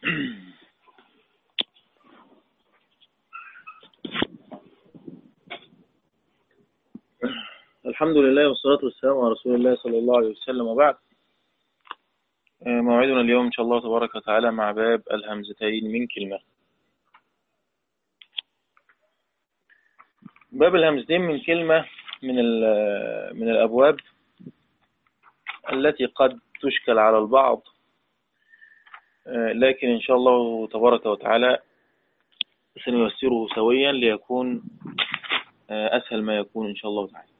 الحمد لله والصلاة والسلام على رسول الله صلى الله عليه وسلم وبعد موعدنا اليوم إن شاء الله تبارك وتعالى مع باب الهمزتين من كلمة باب الهمزتين من كلمة من من الأبواب التي قد تشكل على البعض لكن إن شاء الله تبارك وتعالى سنيسره سويا ليكون أسهل ما يكون إن شاء الله تعالى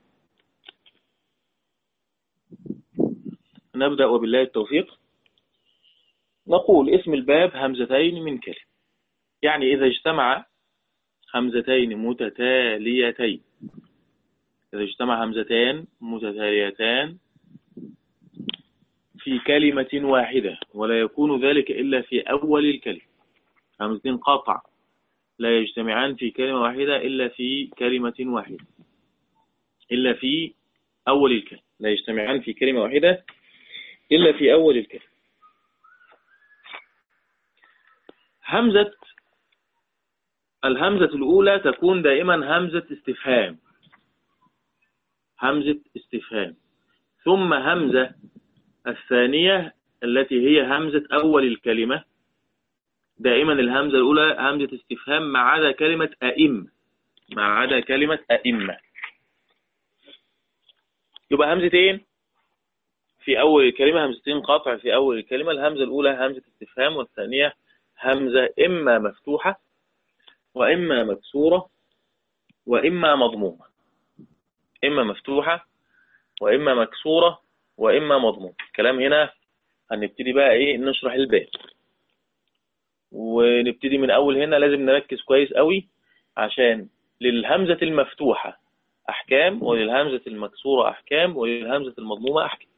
نبدأ وبالله التوفيق نقول اسم الباب همزتين من كلمة يعني إذا اجتمع همزتين متتاليتين إذا اجتمع همزتان متتاليتان في كلمة واحدة ولا يكون ذلك إلا في أول الكلمة همزتين قطع لا يجتمعان في كلمة واحدة إلا في كلمة واحدة إلا في أول الكلمة لا يجتمعان في كلمة واحدة إلا في أول الكلمة همزة الهمزة الأولى تكون دائما همزة استفهام همزة استفهام ثم همزة الثانية التي هي همزة أول الكلمة دائما الهمزة الأولى همزة استفهام ما عدا كلمة أئمة ما عدا كلمة أئمة يبقى همزتين في أول الكلمة همزتين قاطع في أول الكلمة الهمزة الأولى همزة استفهام والثانية همزة إما مفتوحة وإما مكسورة وإما مضمومة إما مفتوحة وإما مكسورة وإما مضمومة الكلام هنا هنبتدي بقى إيه نشرح الباب ونبتدي من أول هنا لازم نركز كويس قوي عشان للهمزة المفتوحة أحكام وللهمزة المكسورة أحكام وللهمزة المضمومة أحكام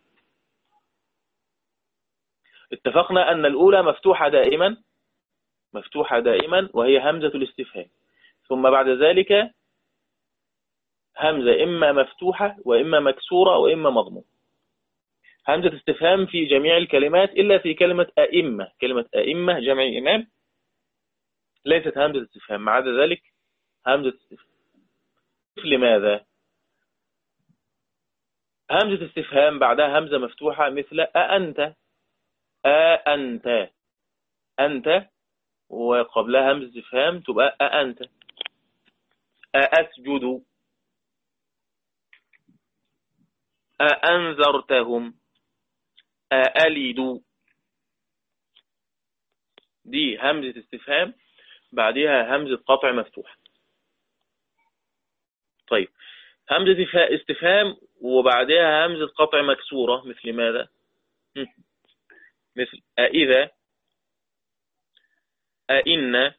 اتفقنا أن الأولى مفتوحة دائما مفتوحة دائما وهي همزة الاستفهام ثم بعد ذلك همزة إما مفتوحة وإما مكسورة وإما مضمومة همزة استفهام في جميع الكلمات إلا في كلمة أئمة كلمة أئمة جمع إمام ليست همزة استفهام ما عدا ذلك همزة استفهام لماذا همزة استفهام بعدها همزة مفتوحة مثل أأنت أأنت أنت وقبلها همزة استفهام تبقى أأنت أأسجد أأنذرتهم أألد دي همزة استفهام بعدها همزة قطع مفتوحة طيب همزة استفهام وبعدها همزة قطع مكسورة مثل ماذا مثل أإذا أئن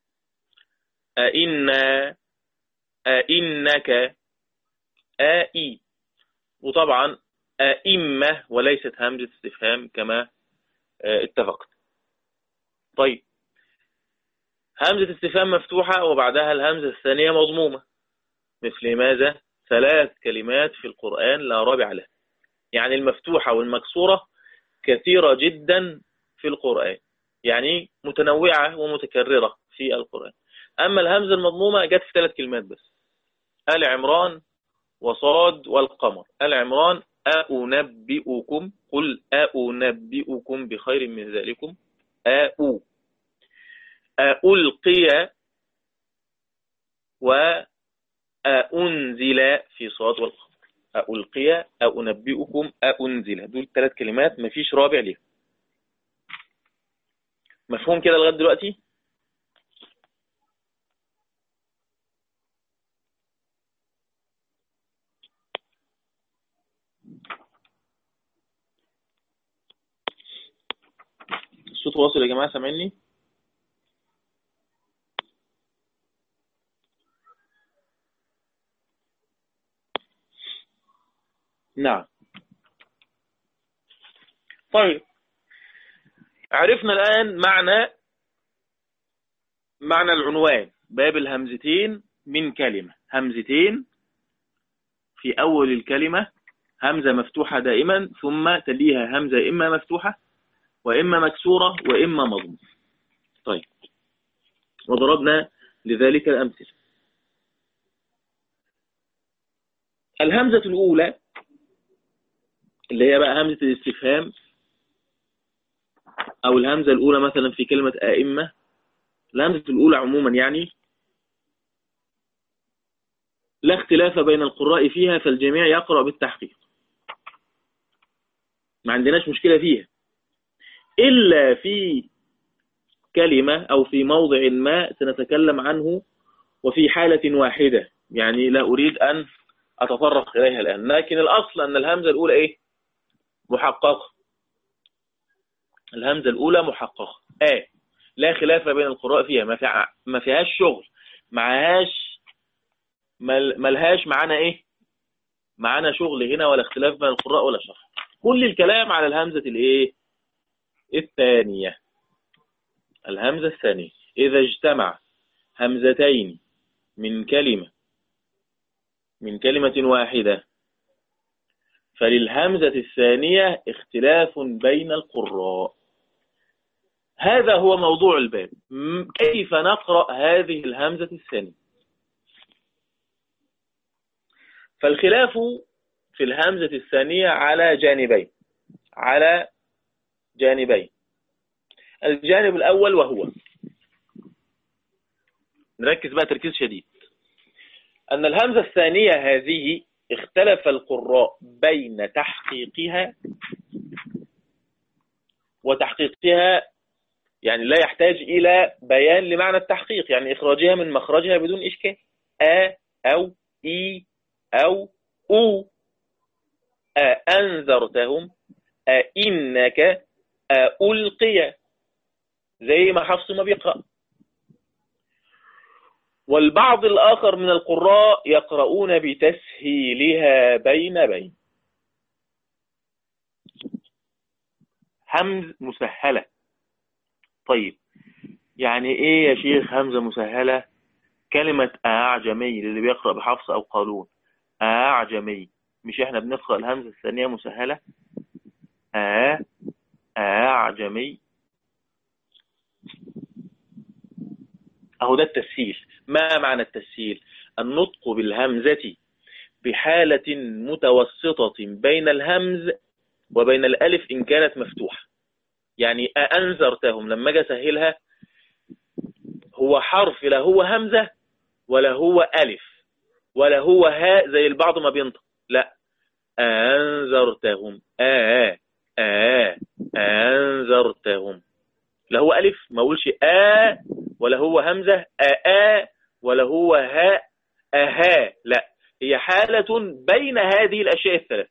أئنا أئنك آئي وطبعا أئمة وليست همزة استفهام كما اتفقت طيب همزة استفهام مفتوحة وبعدها الهمزة الثانية مضمومة مثل ماذا ثلاث كلمات في القرآن لا رابع لها يعني المفتوحة والمكسورة كثيرة جدا في القرآن يعني متنوعة ومتكررة في القرآن أما الهمزة المضمومة جت في ثلاث كلمات بس آل عمران وصاد والقمر آل عمران أنبئكم قل أنبئكم بخير من ذلكم أو ألقي وأنزل في صاد والقمر ألقي أنبئكم أنزل دول ثلاث كلمات مفيش رابع ليهم مفهوم كده لغايه دلوقتي الصوت واصل يا جماعه سامعني نعم طيب عرفنا الآن معنى معنى العنوان باب الهمزتين من كلمة همزتين في أول الكلمة همزة مفتوحة دائما ثم تليها همزة إما مفتوحة وإما مكسورة وإما مضمومة طيب وضربنا لذلك الأمثلة الهمزة الأولى اللي هي بقى همزة الاستفهام أو الهمزة الأولى مثلا في كلمة آئمة الهمزة الأولى عموما يعني لا اختلاف بين القراء فيها فالجميع يقرأ بالتحقيق ما عندناش مشكلة فيها إلا في كلمة أو في موضع ما سنتكلم عنه وفي حالة واحدة يعني لا أريد أن أتطرق إليها الآن لكن الأصل أن الهمزة الأولى إيه محققة الهمزة الأولى محققة آه لا خلاف بين القراء فيها ما, فيها ما فيهاش شغل معهاش ملهاش معانا إيه معانا شغل هنا ولا اختلاف بين القراء ولا شرح كل الكلام على الهمزة الإيه الثانية الهمزة الثانية إذا اجتمع همزتين من كلمة من كلمة واحدة فللهمزة الثانية اختلاف بين القراء هذا هو موضوع الباب كيف نقرأ هذه الهمزة الثانية فالخلاف في الهمزة الثانية على جانبين على جانبين الجانب الأول وهو نركز بقى تركيز شديد أن الهمزة الثانية هذه اختلف القراء بين تحقيقها وتحقيقها يعني لا يحتاج إلى بيان لمعنى التحقيق يعني إخراجها من مخرجها بدون إشكال أ أو إي أو أو أأنذرتهم أئنك ألقي زي ما حفص ما بيقرأ والبعض الآخر من القراء يقرؤون بتسهيلها بين بين همز مسهلة طيب يعني ايه يا شيخ همزة مسهلة كلمة أعجمي للي بيقرأ بحفص أو قالون أعجمي مش احنا بنقرأ الهمزة الثانية مسهلة أ أعجمي أهو ده التسهيل ما معنى التسهيل النطق بالهمزة بحالة متوسطة بين الهمز وبين الألف إن كانت مفتوحة يعني أأنذرتهم لما أجي أسهلها هو حرف لا هو همزة ولا هو ألف ولا هو هاء زي البعض ما بينطق لا أنذرتهم آه آه أنذرتهم لا هو ألف ما أقولش آ ولا هو همزة آ ولا هو هاء أها لا هي حالة بين هذه الأشياء الثلاث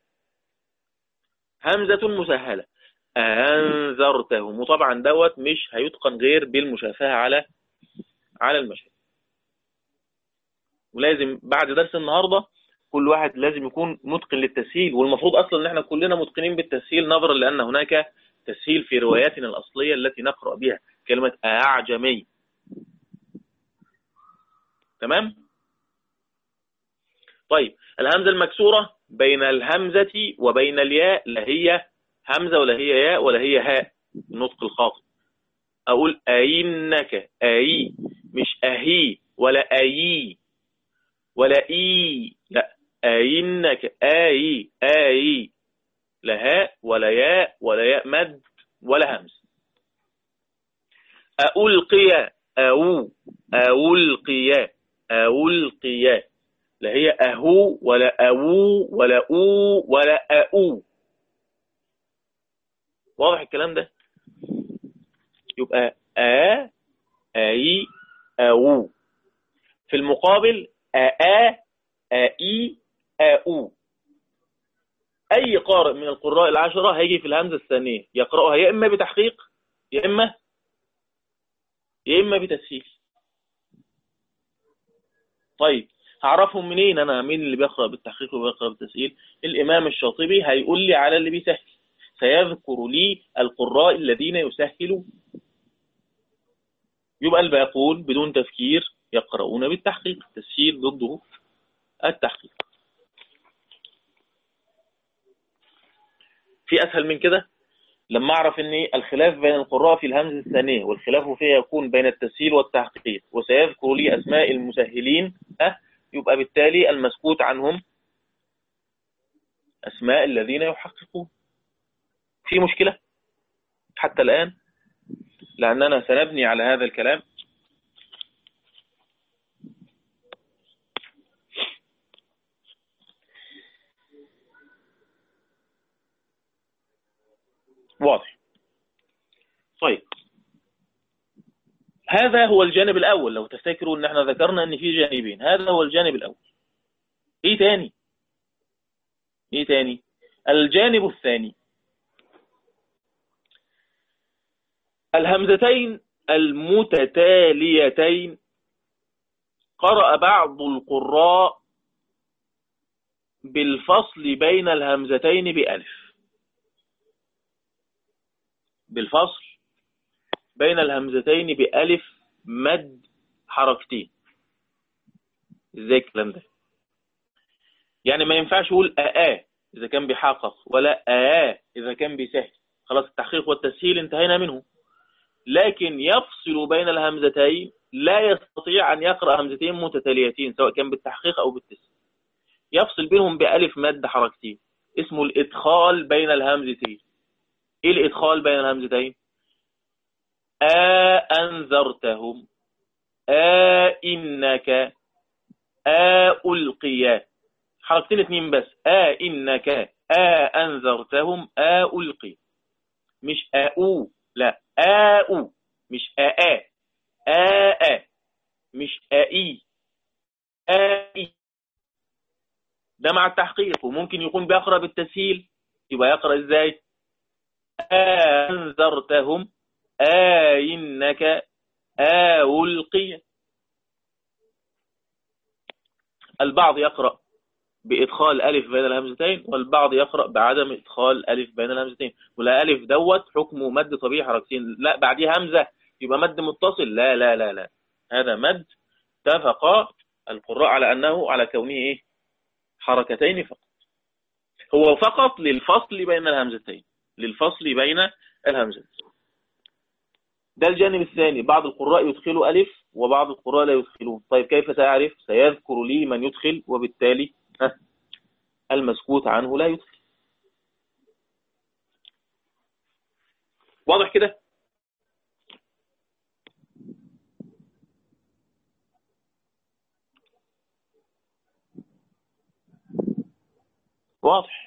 همزة مسهلة أنذرتهم وطبعا دوت مش هيتقن غير بالمشافهة على على المشهد ولازم بعد درس النهاردة كل واحد لازم يكون متقن للتسهيل والمفروض أصلا ان احنا كلنا متقنين بالتسهيل نظرا لأن هناك تسهيل في رواياتنا الأصلية التي نقرأ بها كلمة أعجمي تمام طيب الهمزة المكسورة بين الهمزة وبين الياء لا هي همزة ولا هي ياء ولا هي هاء النطق الخاطئ أقول أينك أي مش أهي ولا أي ولا إي لا أينك أي أي لا هاء ولا ياء ولا ياء مد ولا همز ألقي أو ألقي ألقي لا هي أهو ولا أو ولا أو ولا أو واضح الكلام ده يبقى أ أي أو في المقابل أ أي أو أي قارئ من القراء العشرة هيجي في الهمزة الثانية يقرأها يا إما بتحقيق يا إما يا إما بتسهيل طيب هعرفهم منين أنا مين اللي بيقرأ بالتحقيق وبيقرأ بالتسهيل الإمام الشاطبي هيقول لي على اللي بيسهل سيذكر لي القراء الذين يسهلوا يبقى الباقون بدون تفكير يقرؤون بالتحقيق التسهيل ضده التحقيق في أسهل من كده لما أعرف أن الخلاف بين القراء في الهمزة الثانية والخلاف فيها يكون بين التسهيل والتحقيق وسيذكر لي أسماء المسهلين أه يبقى بالتالي المسكوت عنهم أسماء الذين يحققون في مشكلة حتى الآن لأننا سنبني على هذا الكلام واضح طيب هذا هو الجانب الأول لو تفتكروا ان احنا ذكرنا ان في جانبين هذا هو الجانب الأول ايه تاني ايه تاني الجانب الثاني الهمزتين المتتاليتين قرأ بعض القراء بالفصل بين الهمزتين بألف بالفصل بين الهمزتين بألف مد حركتين ازاي الكلام ده يعني ما ينفعش يقول آآ إذا كان بيحقق ولا آآ إذا كان بيسهل خلاص التحقيق والتسهيل انتهينا منه لكن يفصل بين الهمزتين لا يستطيع أن يقرأ همزتين متتاليتين سواء كان بالتحقيق أو بالتسهيل يفصل بينهم بألف مد حركتين اسمه الإدخال بين الهمزتين ايه الادخال بين الهمزتين آ أنذرتهم آ إنك آ ألقي حركتين اتنين بس آ إنك آ أنذرتهم آ ألقي مش آؤ لا آؤ مش آآ آآ مش آئي آئي ده مع التحقيق وممكن يكون بيقرأ بالتسهيل يبقى يقرأ ازاي أنذرتهم آئنك آولقي البعض يقرأ بإدخال ألف بين الهمزتين والبعض يقرأ بعدم إدخال ألف بين الهمزتين ولا ألف دوت حكمه مد طبيعي حركتين لا بعديه همزة يبقى مد متصل لا لا لا لا هذا مد اتفق القراء على أنه على كونه إيه حركتين فقط هو فقط للفصل بين الهمزتين للفصل بين الهمزات ده الجانب الثاني بعض القراء يدخلوا ألف وبعض القراء لا يدخلون طيب كيف سأعرف سيذكر لي من يدخل وبالتالي المسكوت عنه لا يدخل واضح كده واضح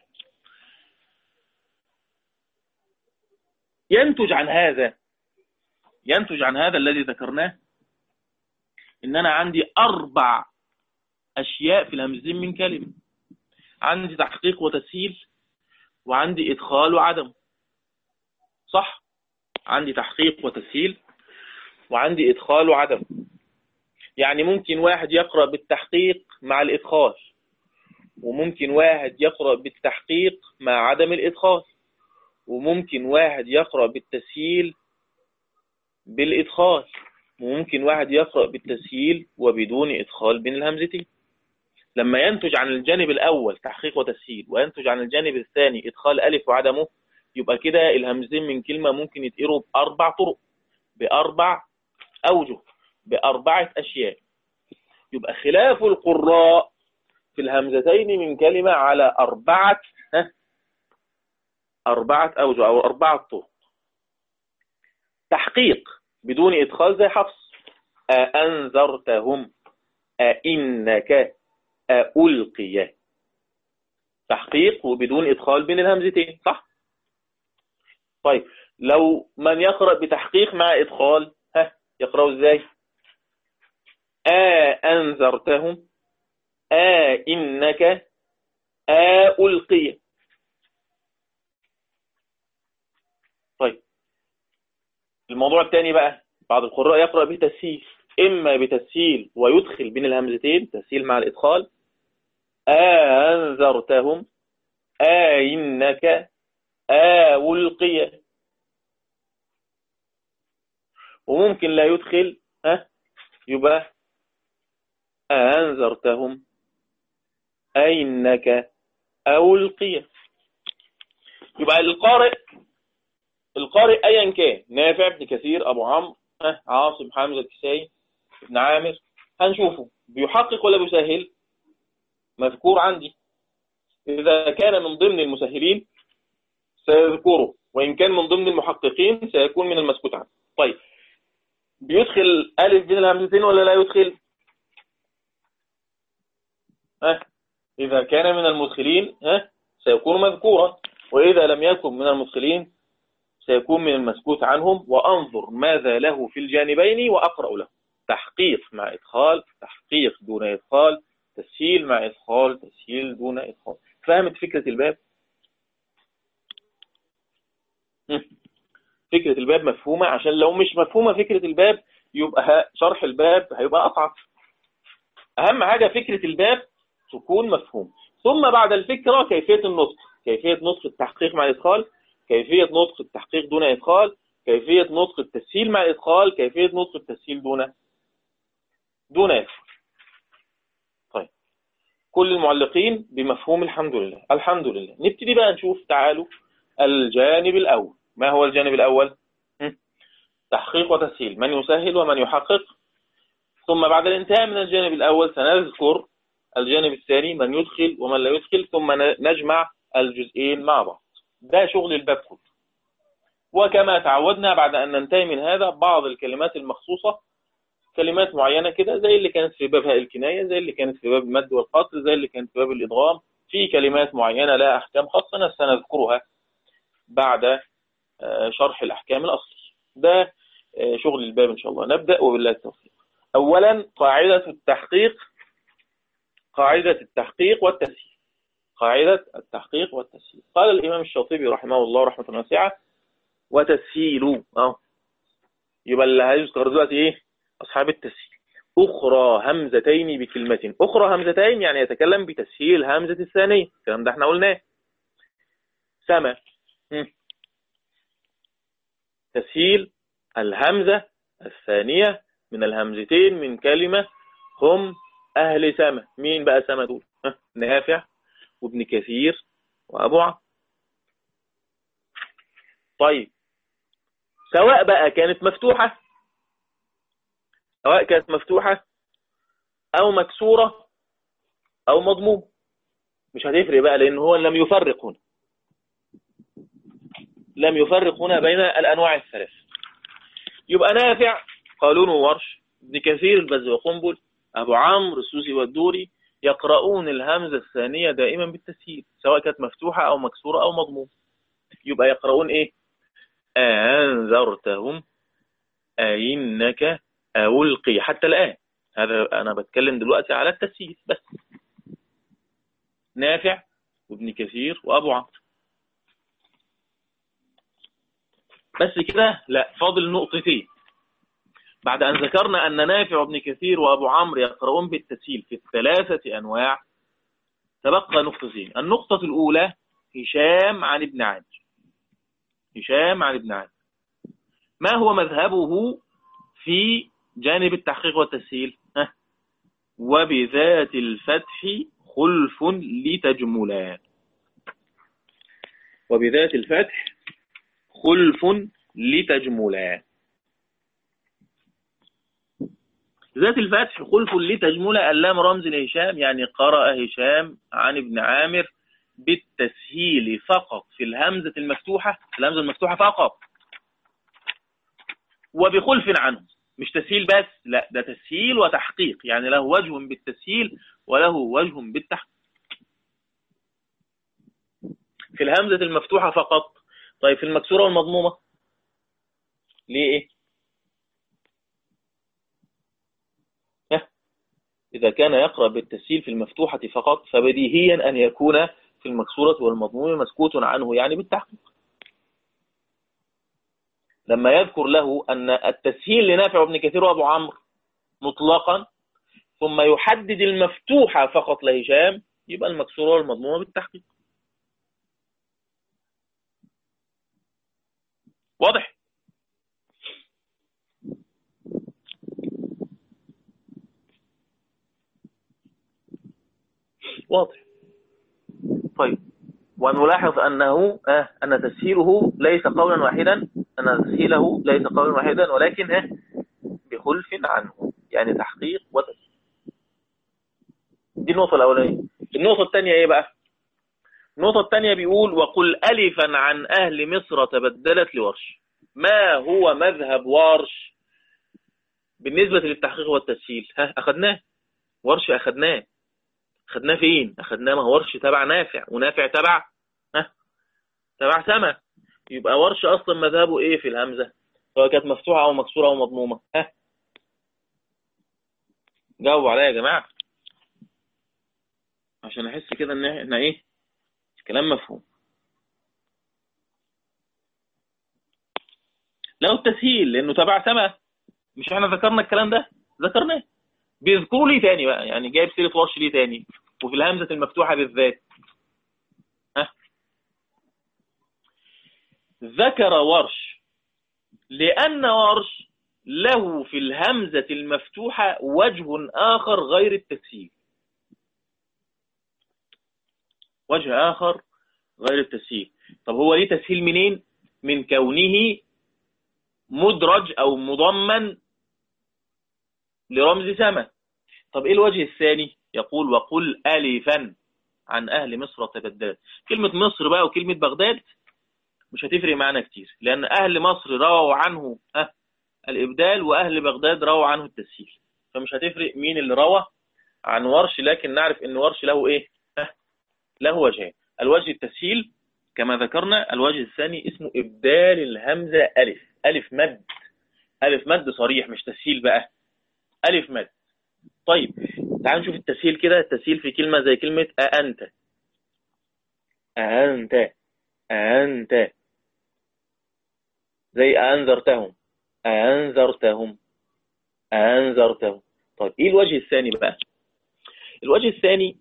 ينتج عن هذا ينتج عن هذا الذي ذكرناه ان انا عندي اربع اشياء في الهمزتين من كلمة عندي تحقيق وتسهيل وعندي ادخال وعدم صح عندي تحقيق وتسهيل وعندي ادخال وعدم يعني ممكن واحد يقرأ بالتحقيق مع الادخال وممكن واحد يقرأ بالتحقيق مع عدم الادخال وممكن واحد يقرأ بالتسهيل بالإدخال وممكن واحد يقرأ بالتسهيل وبدون إدخال بين الهمزتين لما ينتج عن الجانب الأول تحقيق وتسهيل وينتج عن الجانب الثاني إدخال ألف وعدمه يبقى كده الهمزتين من كلمة ممكن يتقروا بأربع طرق بأربع أوجه بأربعة أشياء يبقى خلاف القراء في الهمزتين من كلمة على أربعة أربعة أوجه أو أربعة طرق تحقيق بدون إدخال زي حفص أأنذرتهم أئنك ألقي تحقيق وبدون إدخال بين الهمزتين صح طيب لو من يقرأ بتحقيق مع إدخال ها يقرأوا إزاي أأنذرتهم أئنك ألقي الموضوع الثاني بقى بعض القراء يقرأ بتسهيل إما بتسهيل ويدخل بين الهمزتين تسهيل مع الإدخال أنذرتهم أئنك أولقي وممكن لا يدخل ها يبقى أنذرتهم أئنك أولقي يبقى القارئ القارئ ايا كان نافع ابن كثير ابو عمرو عاصم حمزه الكسائي ابن عامر هنشوفه بيحقق ولا بيسهل مذكور عندي إذا كان من ضمن المسهلين سيذكره وإن كان من ضمن المحققين سيكون من المسكوت عنه طيب بيدخل ألف بين الهمزتين ولا لا يدخل ها إذا كان من المدخلين ها سيكون مذكورا وإذا لم يكن من المدخلين سيكون من المسكوت عنهم وأنظر ماذا له في الجانبين وأقرأ له تحقيق مع إدخال تحقيق دون إدخال تسهيل مع إدخال تسهيل دون إدخال فهمت فكرة الباب فكرة الباب مفهومة عشان لو مش مفهومة فكرة الباب يبقى شرح الباب هيبقى أصعب أهم حاجة فكرة الباب تكون مفهوم ثم بعد الفكرة كيفية النطق كيفية نطق التحقيق مع الإدخال كيفية نطق التحقيق دون إدخال كيفية نطق التسهيل مع الإدخال كيفية نطق التسهيل دون دون إدخال طيب كل المعلقين بمفهوم الحمد لله الحمد لله نبتدي بقى نشوف تعالوا الجانب الأول ما هو الجانب الأول تحقيق وتسهيل من يسهل ومن يحقق ثم بعد الانتهاء من الجانب الأول سنذكر الجانب الثاني من يدخل ومن لا يدخل ثم نجمع الجزئين مع بعض ده شغل الباب كله وكما تعودنا بعد أن ننتهي من هذا بعض الكلمات المخصوصة كلمات معينة كده زي اللي كانت في باب هاء الكناية زي اللي كانت في باب المد والقصر زي اللي كانت في باب الإدغام في كلمات معينة لها أحكام خاصة سنذكرها بعد شرح الأحكام الأصل ده شغل الباب إن شاء الله نبدأ وبالله التوفيق أولا قاعدة التحقيق قاعدة التحقيق والتسهيل قاعدة التحقيق والتسهيل قال الإمام الشاطبي رحمه الله رحمة واسعة وتسهيل أهو يبقى اللي هيذكر دلوقتي إيه أصحاب التسهيل أخرى همزتين بكلمة أخرى همزتين يعني يتكلم بتسهيل همزة الثانية الكلام ده احنا قلناه سما تسهيل الهمزة الثانية من الهمزتين من كلمة هم أهل سما مين بقى سما دول نافع وابن كثير وأبو عمرو طيب سواء بقى كانت مفتوحة سواء كانت مفتوحة أو مكسورة أو مضموم مش هتفرق بقى لأن هو لم يفرق هنا لم يفرق هنا بين الأنواع الثلاث يبقى نافع قالون وورش ابن كثير البز وقنبل أبو عمرو السوسي والدوري يقرؤون الهمزة الثانية دائما بالتسهيل سواء كانت مفتوحة أو مكسورة أو مضمومة يبقى يقرؤون إيه أنذرتهم أئنك ألقي حتى الآن هذا أنا بتكلم دلوقتي على التسهيل بس نافع وابن كثير وأبو عمرو بس كده لا فاضل نقطتين بعد أن ذكرنا أن نافع وابن كثير وأبو عمرو يقرؤون بالتسهيل في الثلاثة أنواع تبقى نقطتين النقطة الأولى هشام عن ابن عامر هشام عن ابن عامر ما هو مذهبه في جانب التحقيق والتسهيل وبذات الفتح خلف لتجملا وبذات الفتح خلف لتجملا ذات الفتح خلف لتجملا اللام رمز لهشام يعني قرأ هشام عن ابن عامر بالتسهيل فقط في الهمزة المفتوحة الهمزة المفتوحة فقط وبخلف عنه مش تسهيل بس لا ده تسهيل وتحقيق يعني له وجه بالتسهيل وله وجه بالتحقيق في الهمزة المفتوحة فقط طيب في المكسورة والمضمومة ليه ايه إذا كان يقرأ بالتسهيل في المفتوحة فقط فبديهيا أن يكون في المكسورة والمضمومة مسكوت عنه يعني بالتحقيق لما يذكر له أن التسهيل لنافع وابن كثير وأبو عمرو مطلقا ثم يحدد المفتوحة فقط لهشام يبقى المكسورة والمضمومة بالتحقيق واضح واضح طيب ونلاحظ أنه آه أن تسهيله ليس قولا واحدا أن تسهيله ليس قولا واحدا ولكن آه بخلف عنه يعني تحقيق وتسهيل دي النقطة الأولانية النقطة الثانية إيه بقى النقطة الثانية بيقول وقل ألفا عن أهل مصر تبدلت لورش ما هو مذهب ورش بالنسبة للتحقيق والتسهيل ها أخذناه ورش أخذناه أخذناه فين أخذناه ما هو ورش تبع نافع ونافع تبع ها تبع سما يبقى ورش أصلا مذهبه إيه في الهمزة سواء كانت مفتوحة أو مكسورة أو مضمومة ها جاوبوا عليا يا جماعة عشان أحس كده إن إحنا إيه كلام مفهوم لو التسهيل لأنه تبع سما مش احنا ذكرنا الكلام ده ذكرناه بيذكروا لي تاني بقى يعني جايب سيرة ورش ليه تاني وفي الهمزة المفتوحة بالذات ها ذكر ورش لأن ورش له في الهمزة المفتوحة وجه آخر غير التسهيل وجه آخر غير التسهيل طب هو ليه تسهيل منين من كونه مدرج أو مضمن لرمز سما طب إيه الوجه الثاني يقول وقل ألفا عن أهل مصر تبدلت كلمة مصر بقى وكلمة بغداد مش هتفرق معنا كتير لأن أهل مصر رووا عنه أه الإبدال وأهل بغداد رووا عنه التسهيل فمش هتفرق مين اللي روى عن ورش لكن نعرف ان ورش له ايه أه له وجهين الوجه التسهيل كما ذكرنا الوجه الثاني اسمه إبدال الهمزة ألف ألف مد ألف مد صريح مش تسهيل بقى ألف مد طيب تعال نشوف التسهيل كده التسهيل في كلمة زي كلمة أأنت أأنت أأنت زي أنذرتهم أنذرتهم أنذرتهم طيب إيه الوجه الثاني بقى الوجه الثاني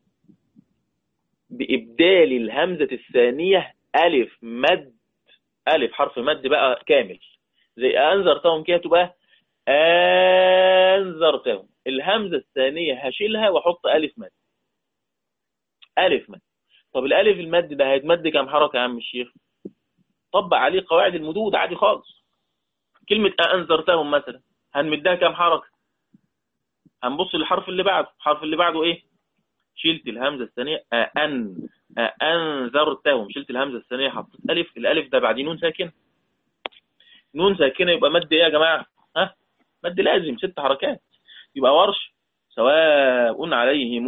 بإبدال الهمزة الثانية ألف مد ألف حرف مد بقى كامل زي أنذرتهم كده تبقى أنذرتهم الهمزة الثانية هشيلها وأحط ألف مد ألف مد طب الألف المد ده هيتمد كام حركة يا عم الشيخ طبق عليه قواعد المدود عادي خالص كلمة أنذرتهم مثلا هنمدها كام حركة هنبص للحرف اللي بعده الحرف اللي بعده ايه شلت الهمزة الثانية أن أنذرتهم شلت الهمزة الثانية حطيت ألف الألف ده بعدين نون ساكن نون ساكنة يبقى مد إيه يا جماعة ها مد لازم ست حركات يبقى ورش سواء عليهم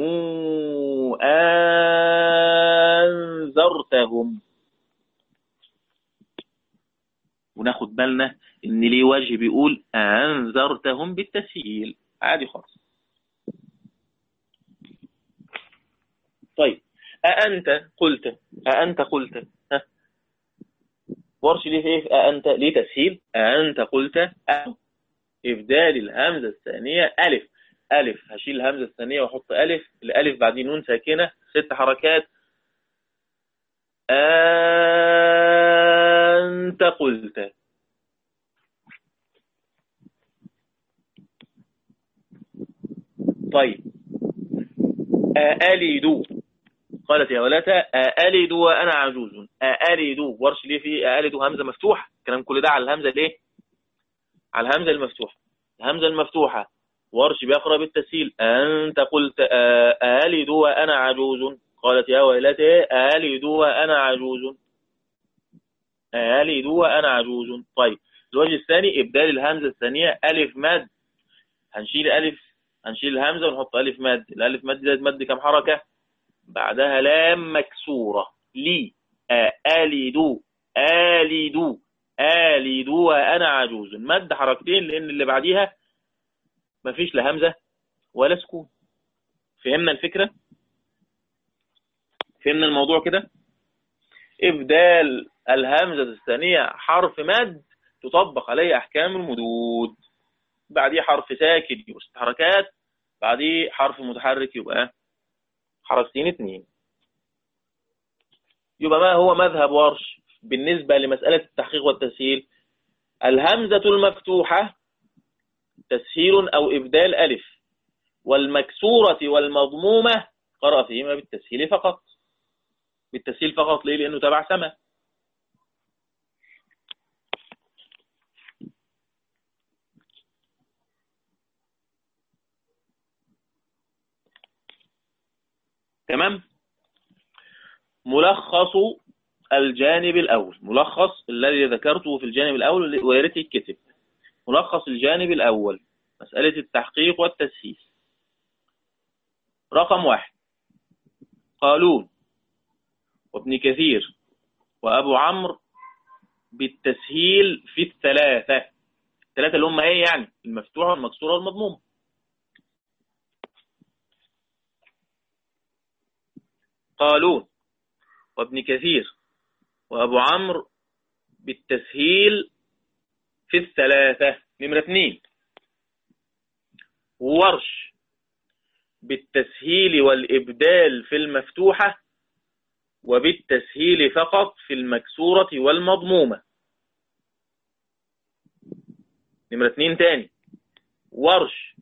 أنذرتهم وناخد بالنا إن ليه وجه بيقول أنذرتهم بالتسهيل عادي خالص طيب أأنت قلت أأنت قلت ها ورش ليه ايه أأنت ليه تسهيل أأنت قلت أو إبدال الهمزة الثانية ألف ألف هشيل الهمزة الثانية وأحط ألف الألف بعدين نون ساكنة ست حركات أنت قلت طيب ألد قالت يا ولاتا ألد وأنا عجوز ألد ورش ليه في ألد همزة مفتوحة الكلام كل ده على الهمزة ليه على الهمزة المفتوحة الهمزة المفتوحة ورش بيقرأ بالتسهيل أنت قلت ألد وأنا عجوز قالت يا ويلتي ألد وأنا عجوز ألد وأنا عجوز طيب الوجه الثاني إبدال الهمزة الثانية ألف مد هنشيل ألف هنشيل الهمزة ونحط ألف مد الألف مد زائد مد كم حركة بعدها لام مكسورة لي ألد ألد ألد وأنا عجوز مد حركتين لأن اللي بعديها مفيش لا همزة ولا سكون فهمنا الفكرة فهمنا الموضوع كده إبدال الهمزة الثانية حرف مد تطبق عليه أحكام المدود بعديه حرف ساكن يبقى ست حركات بعديه حرف متحرك يبقى حركتين اتنين يبقى ما هو مذهب ورش بالنسبة لمسألة التحقيق والتسهيل الهمزة المفتوحة تسهيل أو إبدال ألف والمكسورة والمضمومة قرأ فيهما بالتسهيل فقط بالتسهيل فقط ليه لأنه تبع سما تمام ملخص الجانب الأول ملخص الذي ذكرته في الجانب الأول وياريت يتكتب ملخص الجانب الأول مسألة التحقيق والتسهيل رقم واحد قالون وابن كثير وأبو عمرو بالتسهيل في الثلاثة الثلاثة اللي هم ايه يعني المفتوحة والمكسورة والمضمومة قالون وابن كثير وأبو عمرو بالتسهيل في الثلاثة نمرة اثنين ورش بالتسهيل والإبدال في المفتوحة وبالتسهيل فقط في المكسورة والمضمومة نمرة اثنين تاني ورش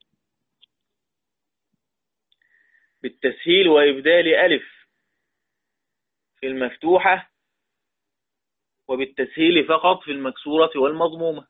بالتسهيل وإبدال ألف في المفتوحة وبالتسهيل فقط في المكسورة والمضمومة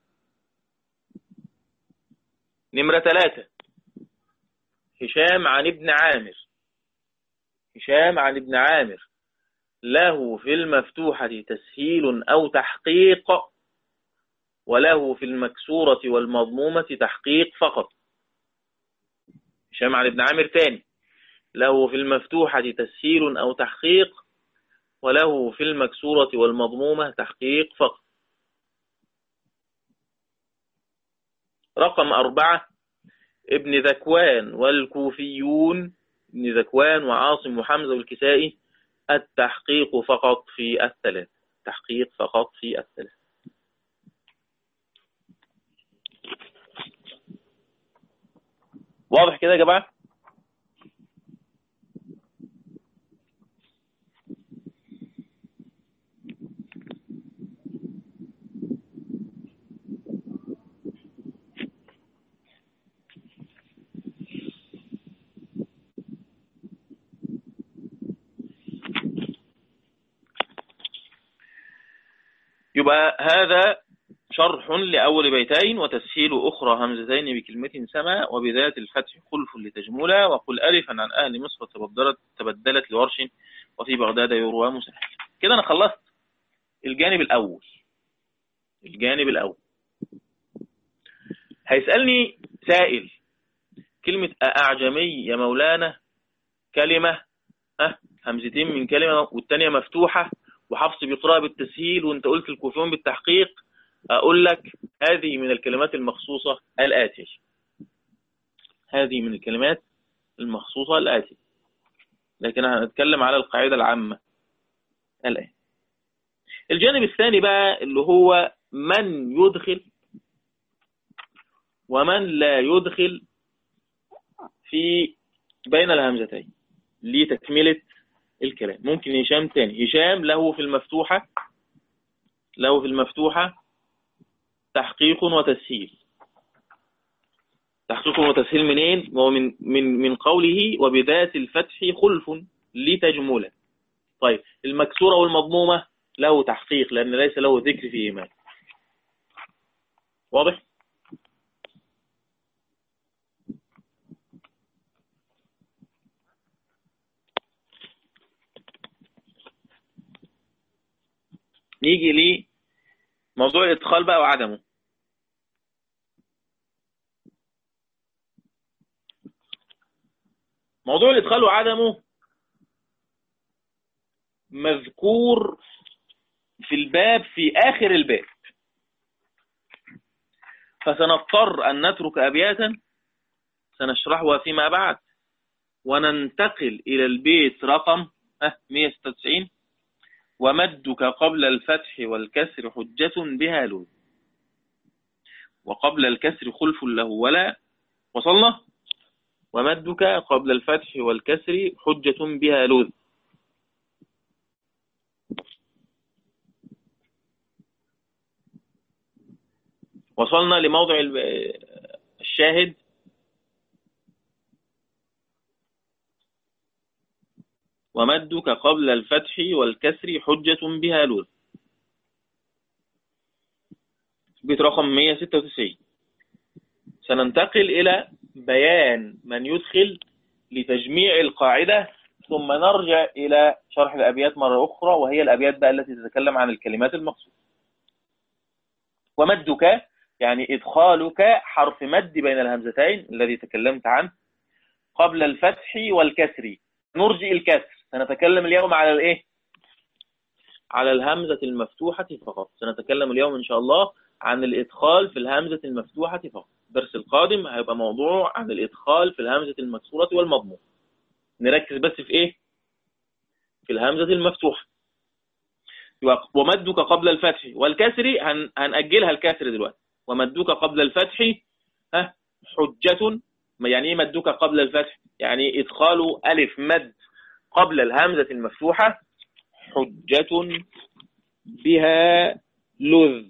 نمرة ثلاثة هشام عن ابن عامر هشام عن ابن عامر له في المفتوحة تسهيل أو تحقيق وله في المكسورة والمضمومة تحقيق فقط هشام عن ابن عامر تاني له في المفتوحة تسهيل أو تحقيق وله في المكسورة والمضمومة تحقيق فقط رقم أربعة ابن ذكوان والكوفيون ابن ذكوان وعاصم وحمزة والكسائي التحقيق فقط في الثلاث تحقيق فقط في الثلاث واضح كده يا جماعه يبقى هذا شرح لأول بيتين وتسهيل أخرى همزتين بكلمة سما وبذات الفتح خلف لتجملا وقل ألفا عن أهل مصر تبدلت, تبدلت لورش وفي بغداد يروى مسهل كده أنا خلصت الجانب الأول الجانب الأول هيسألني سائل كلمة أعجمي يا مولانا كلمة ها همزتين من كلمة والتانية مفتوحة وحفص بيقرأ بالتسهيل وانت قلت الكوفيون بالتحقيق أقول لك هذه من الكلمات المخصوصة الآتية هذه من الكلمات المخصوصة الآتية لكن هنتكلم على القاعدة العامة الآن الجانب الثاني بقى اللي هو من يدخل ومن لا يدخل في بين الهمزتين لتكملة الكلام ممكن هشام تاني هشام له في المفتوحة له في المفتوحة تحقيق وتسهيل تحقيق وتسهيل منين وهو من من من قوله وبذات الفتح خلف لتجمله طيب المكسورة والمضمومة له تحقيق لأن ليس له ذكر في إيمان واضح نيجي لي موضوع الادخال بقى وعدمه موضوع الادخال وعدمه مذكور في الباب في آخر الباب فسنضطر أن نترك أبياتا سنشرحها فيما بعد وننتقل إلى البيت رقم 196 ومدك قبل الفتح والكسر حجة بها لوذ وقبل الكسر خلف له ولا وصلنا ومدك قبل الفتح والكسر حجة بها لوذ وصلنا لموضع الشاهد ومدك قبل الفتح والكسر حجة بها لوذ بيت رقم 196 سننتقل إلى بيان من يدخل لتجميع القاعدة ثم نرجع إلى شرح الأبيات مرة أخرى وهي الأبيات بقى التي تتكلم عن الكلمات المقصودة ومدك يعني إدخالك حرف مد بين الهمزتين الذي تكلمت عنه قبل الفتح والكسر نرجئ الكسر سنتكلم اليوم على الإيه على الهمزة المفتوحة فقط سنتكلم اليوم إن شاء الله عن الإدخال في الهمزة المفتوحة فقط الدرس القادم هيبقى موضوع عن الإدخال في الهمزة المكسورة والمضموم نركز بس في إيه في الهمزة المفتوحة ومدك قبل الفتح والكسر هن... هنأجلها الكسر دلوقتي ومدك قبل الفتح ها حجة يعني ايه مدك قبل الفتح يعني ادخال ألف مد قبل الهمزة المفتوحة حجة بها لذ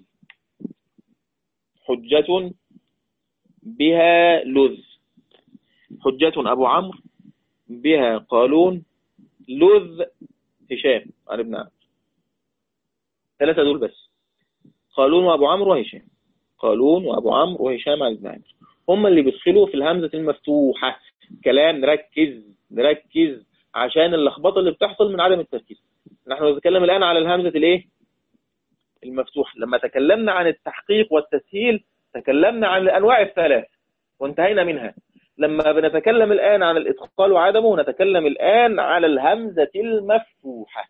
حجة بها لذ حجة أبو عمرو بها قالون لذ هشام عن ابن عمرو ثلاثة دول بس قالون وأبو عمرو وهشام قالون وأبو عمرو وهشام عن ابن عمرو هم اللي بيدخلوا في الهمزة المفتوحة كلام نركز نركز عشان اللخبطة اللي بتحصل من عدم التركيز نحن نتكلم الآن على الهمزة الايه المفتوحة لما تكلمنا عن التحقيق والتسهيل تكلمنا عن الأنواع الثلاث وانتهينا منها لما بنتكلم الآن عن الإدخال وعدمه نتكلم الآن على الهمزة المفتوحة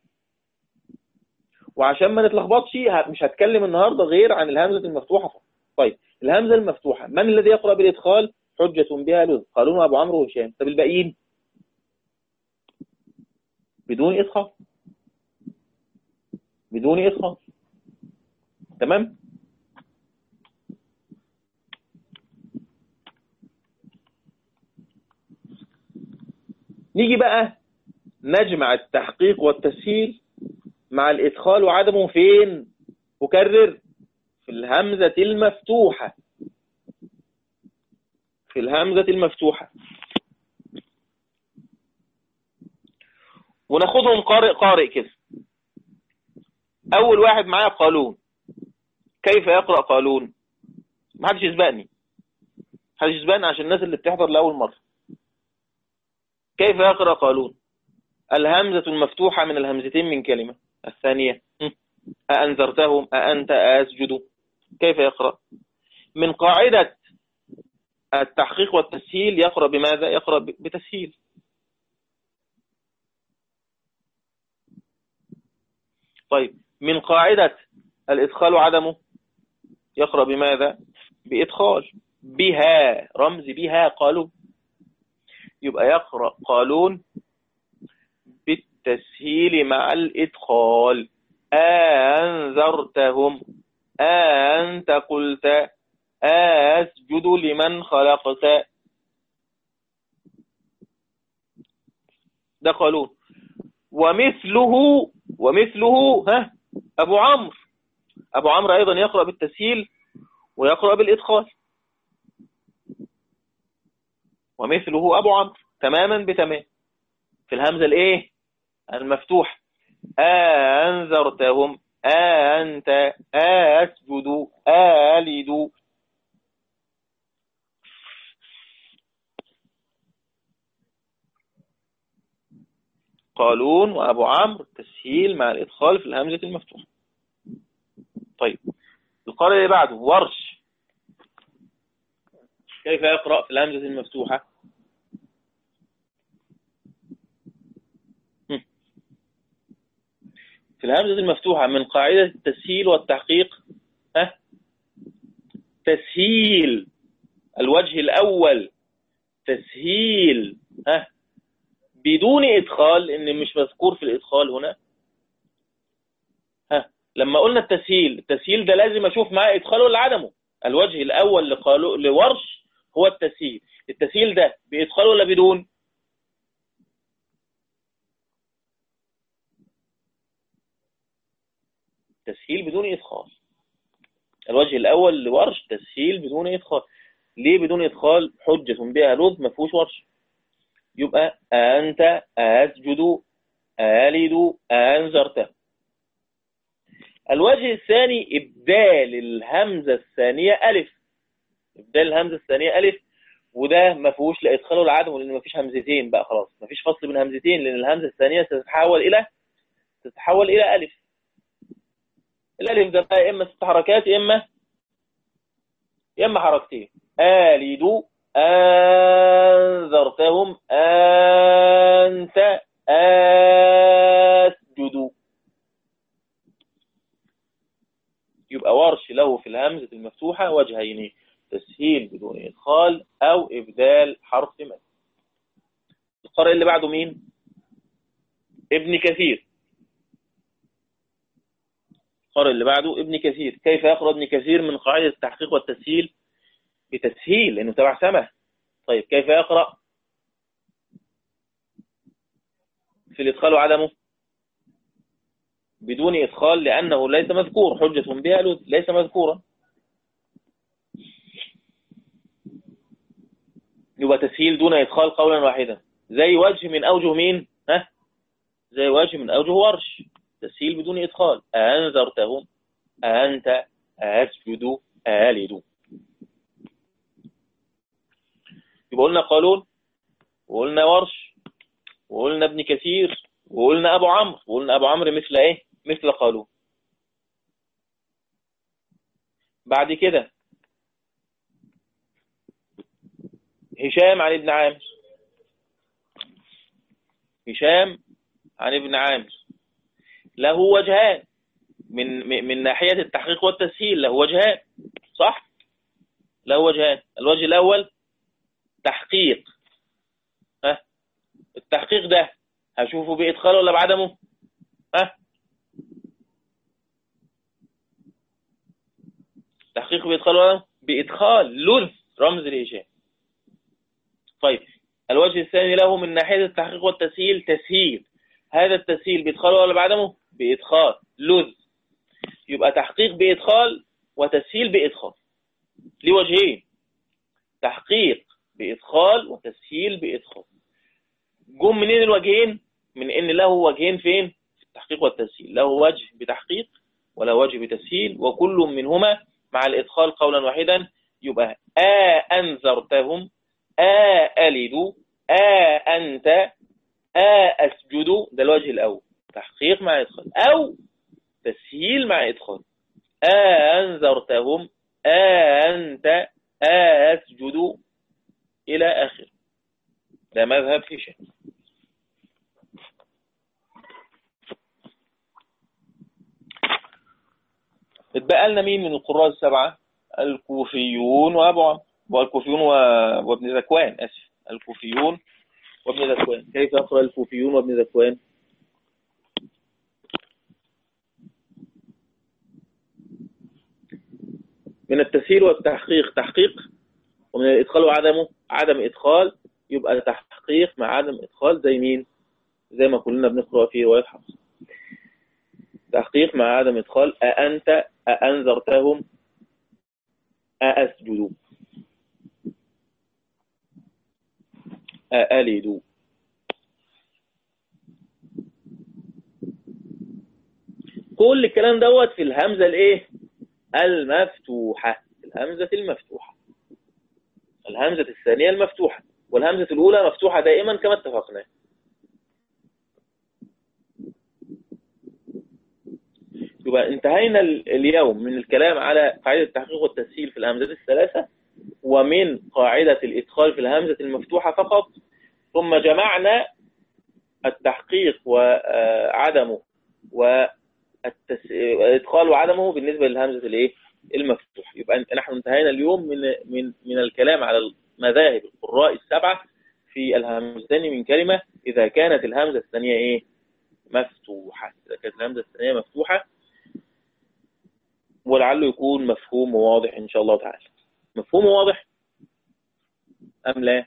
وعشان ما نتلخبطش مش هتكلم النهاردة غير عن الهمزة المفتوحة فقط طيب الهمزة المفتوحة من الذي يقرأ بالإدخال حجة بها لذ قالون أبو عمرو وهشام طب الباقيين بدون إدخال بدون إدخال تمام نيجي بقى نجمع التحقيق والتسهيل مع الإدخال وعدمه فين أكرر في الهمزة المفتوحة في الهمزة المفتوحة وناخدهم قارئ قارئ كده أول واحد معايا قالون كيف يقرأ قالون ما حدش يسبقني حدش يسبقني عشان الناس اللي بتحضر لأول مرة كيف يقرأ قالون الهمزة المفتوحة من الهمزتين من كلمة الثانية أأنذرتهم أأنت أسجد كيف يقرأ من قاعدة التحقيق والتسهيل يقرأ بماذا يقرأ بتسهيل طيب من قاعدة الإدخال وعدمه يقرأ بماذا بإدخال بها رمز بها قالوا يبقى يقرأ قالون بالتسهيل مع الإدخال أنذرتهم أنت قلت أسجد لمن خلقت ده قالون ومثله ومثله ها أبو عمرو أبو عمرو أيضا يقرأ بالتسهيل ويقرأ بالإدخال ومثله أبو عمرو تماما بتمام في الهمزة الإيه المفتوح أنذرتهم أنت أسجد آلد قالون وأبو عمرو تسهيل مع الإدخال في الهمزة المفتوحة طيب القارئ اللي بعده ورش كيف يقرأ في الهمزة المفتوحة في الهمزة المفتوحة من قاعدة التسهيل والتحقيق ها تسهيل الوجه الأول تسهيل ها بدون إدخال إن مش مذكور في الإدخال هنا ها لما قلنا التسهيل التسهيل ده لازم أشوف معاه إدخال ولا عدمه الوجه الأول لقالوا لورش هو التسهيل التسهيل ده بإدخال ولا بدون تسهيل بدون إدخال الوجه الأول لورش تسهيل بدون إدخال ليه بدون إدخال حجة بها لذ ما فيهوش ورش يبقى أنت أسجد آلد أنذرته الوجه الثاني إبدال الهمزة الثانية ألف إبدال الهمزة الثانية ألف وده ما فيهوش لا إدخال ولا عدم لأن ما فيش همزتين بقى خلاص ما فيش فصل بين همزتين لأن الهمزة الثانية ستتحول إلى تتحول إلى ألف الألف ده بقى إما ست حركات إما إما حركتين آلد أنذرتهم أنت أسجد يبقى ورش له في الهمزة المفتوحة وجهين تسهيل بدون إدخال أو إبدال حرف مد القارئ اللي بعده مين ابن كثير القارئ اللي بعده ابن كثير كيف يقرأ ابن كثير من قاعدة التحقيق والتسهيل بتسهيل لأنه تبع سمه طيب كيف يقرأ في الإدخال وعدمه بدون إدخال لأنه ليس مذكور حجة بها ليس مذكورا يبقى تسهيل دون إدخال قولا واحدا زي وجه من أوجه مين ها زي وجه من أوجه ورش تسهيل بدون إدخال أنذرتهم أنت أسجد آلد يبقى قلنا قالون وقلنا ورش وقلنا ابن كثير وقلنا أبو عمرو وقلنا أبو عمرو مثل إيه مثل قالون بعد كده هشام عن ابن عامر هشام عن ابن عامر له وجهان من من ناحية التحقيق والتسهيل له وجهان صح له وجهان الوجه الأول تحقيق ها التحقيق ده هشوفه بإدخال ولا بعدمه ها تحقيق بإدخال ولا بإدخال لذ رمز الإيجاب طيب الوجه الثاني له من ناحية التحقيق والتسهيل تسهيل هذا التسهيل بإدخال ولا بعدمه بإدخال لذ يبقى تحقيق بإدخال وتسهيل بإدخال لوجهين تحقيق بإدخال وتسهيل بإدخال جم منين الوجهين من ان له وجهين فين في التحقيق والتسهيل له وجه بتحقيق وله وجه بتسهيل وكل منهما مع الإدخال قولا واحدا يبقى آ أنذرتهم آ ألد آ أنت آ أسجد ده الوجه الأول تحقيق مع إدخال أو تسهيل مع إدخال آ أنذرتهم آ أنت آ أسجد إلى آخر ده مذهب هشام اتبقى لنا مين من القراء السبعة الكوفيون وأبو عمرو والكوفيون وابن ذكوان أسف الكوفيون وابن ذكوان كيف يقرأ الكوفيون وابن ذكوان من التسهيل والتحقيق تحقيق ومن الإدخال وعدمه عدم إدخال يبقى تحقيق مع عدم إدخال زي مين زي ما كلنا بنقرأ في رواية حفص تحقيق مع عدم إدخال أأنت أأنذرتهم أأسجد أألد كل الكلام دوت في الهمزة الايه المفتوحة الهمزة المفتوحة الهمزة الثانية المفتوحة والهمزة الأولى مفتوحة دائما كما اتفقنا يبقى انتهينا اليوم من الكلام على قاعدة التحقيق والتسهيل في الهمزات الثلاثة ومن قاعدة الإدخال في الهمزة المفتوحة فقط ثم جمعنا التحقيق وعدمه والإدخال وعدمه بالنسبة للهمزة الايه المفتوحة يبقى نحن انتهينا اليوم من من من الكلام على مذاهب القراء السبعة في الهمزتين من كلمة إذا كانت الهمزة الثانية إيه مفتوحة إذا كانت الهمزة الثانية مفتوحة ولعله يكون مفهوم وواضح إن شاء الله تعالى مفهوم واضح أم لا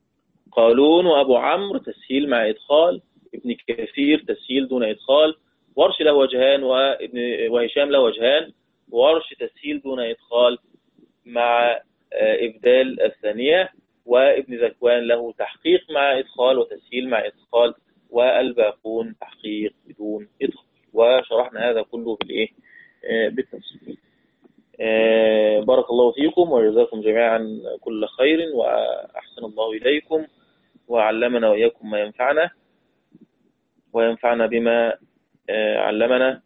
قالون وأبو عمرو تسهيل مع إدخال ابن كثير تسهيل دون إدخال ورش له وجهان وهشام له وجهان ورش تسهيل دون إدخال مع آه، إبدال الثانية وابن ذكوان له تحقيق مع إدخال وتسهيل مع إدخال والباقون تحقيق بدون إدخال وشرحنا هذا كله بالإيه آه، بالتفصيل آه، بارك الله فيكم وجزاكم جميعا كل خير وأحسن الله إليكم وعلمنا وإياكم ما ينفعنا وينفعنا بما علمنا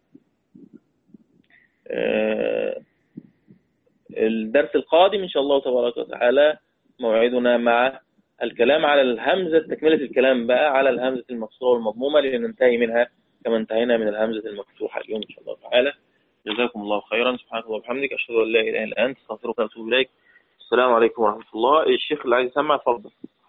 الدرس القادم إن شاء الله تبارك وتعالى موعدنا مع الكلام على الهمزة تكملة الكلام بقى على الهمزة المكسورة والمضمومة لننتهي منها كما انتهينا من الهمزة المفتوحة اليوم إن شاء الله تعالى جزاكم الله خيرا سبحانك الله وبحمدك أشهد أن لا إله إلا أنت استغفرك وأتوب إليك السلام عليكم ورحمة الله الشيخ اللي عايز يسمع اتفضل